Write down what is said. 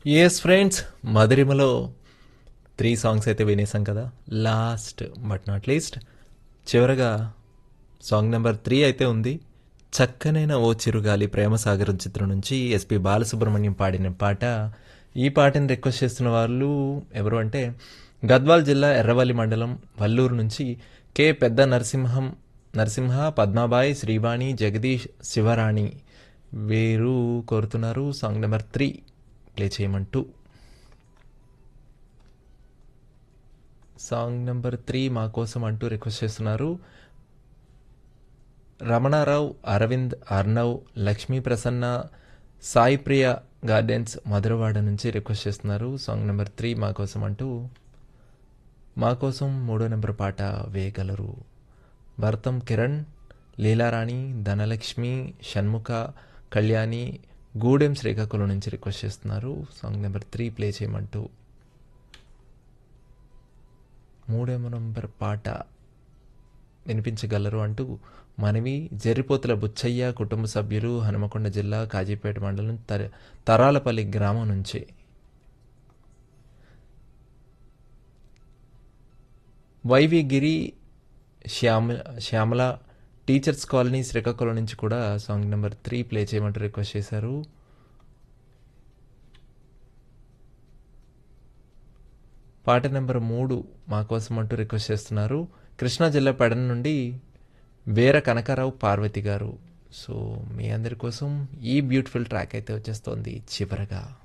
yes friends మధురిమలో three songs అయితే వినేసాం కదా లాస్ట్ బట్ నాట్ లీస్ట్ చివరగా సాంగ్ నెంబర్ త్రీ అయితే ఉంది చక్కనైన ఓ చిరుగాలి ప్రేమసాగరం చిత్రం నుంచి ఎస్పి బాలసుబ్రహ్మణ్యం పాడిన పాట ఈ పాటని రిక్వెస్ట్ చేస్తున్న వాళ్ళు ఎవరు అంటే గద్వాల్ జిల్లా ఎర్రవల్లి మండలం వల్లూరు నుంచి కె పెద్ద నరసింహం నరసింహ పద్మాబాయి శ్రీవాణి జగదీష్ శివరాణి వీరు కోరుతున్నారు సాంగ్ నెంబర్ త్రీ ప్లే చేయమంటూ సాంగ్ నెంబర్ త్రీ మా కోసం అంటూ రిక్వెస్ట్ చేస్తున్నారు రమణారావు అరవింద్ అర్ణవ్ లక్ష్మీ ప్రసన్న సాయి ప్రియ గార్డెన్స్ మధురవాడ నుంచి రిక్వెస్ట్ చేస్తున్నారు సాంగ్ నెంబర్ త్రీ మా కోసం అంటూ మా కోసం మూడో నెంబర్ పాట వేయగలరు భరతం కిరణ్ లీలారాణి ధనలక్ష్మి షణ్ముఖ కళ్యాణి గూడెం శ్రీకాకుళం నుంచి రిక్వెస్ట్ చేస్తున్నారు సాంగ్ నెంబర్ త్రీ ప్లే చేయమంటూ మూడో నెంబర్ పాట వినిపించగలరు అంటూ మనవి జరిపోతుల బుచ్చయ్య కుటుంబ సభ్యులు హనుమకొండ జిల్లా కాజీపేట మండలం తర తరాలపల్లి గ్రామం నుంచి YV Giri Shyama Shyamala teachers colony Srikakulam నుంచి కూడా సాంగ్ నెంబర్ త్రీ ప్లే చేయమంటూ రిక్వెస్ట్ చేశారు పాట నెంబర్ మూడు మా కోసం అంటూ రిక్వెస్ట్ చేస్తున్నారు కృష్ణా జిల్లా పెడన నుండి వీర కనకారావు పార్వతి గారు సో మీ అందరి కోసం ఈ బ్యూటిఫుల్ ట్రాక్ అయితే వచ్చేస్తోంది చివరగా